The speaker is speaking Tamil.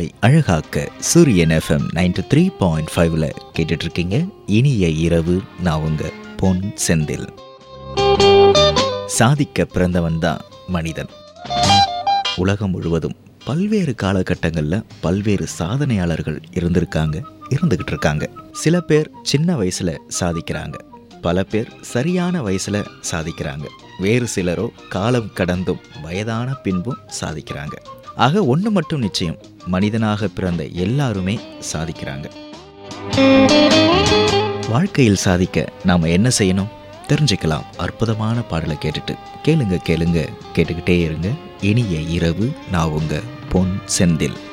நம்மை அழகாக்க சூரியன் எஃப்எம் நைன்டி த்ரீ பாயிண்ட் ஃபைவ்ல கேட்டுட்டு இருக்கீங்க இனிய இரவு நான் உங்க பொன் செந்தில் சாதிக்க பிறந்தவன் தான் மனிதன் உலகம் முழுவதும் பல்வேறு காலகட்டங்களில் பல்வேறு சாதனையாளர்கள் இருந்திருக்காங்க இருந்துகிட்டு இருக்காங்க சில பேர் சின்ன வயசுல சாதிக்கிறாங்க பல பேர் சரியான வயசுல சாதிக்கிறாங்க வேறு சிலரோ காலம் கடந்தும் வயதான பின்பும் சாதிக்கிறாங்க ஆக ஒன்று மட்டும் நிச்சயம் மனிதனாக பிறந்த எல்லாருமே சாதிக்கிறாங்க வாழ்க்கையில் சாதிக்க நாம் என்ன செய்யணும் தெரிஞ்சுக்கலாம் அற்புதமான பாடலை கேட்டுட்டு கேளுங்க கேளுங்க கேட்டுக்கிட்டே இருங்க இனிய இரவு நான் உங்க பொன் செந்தில்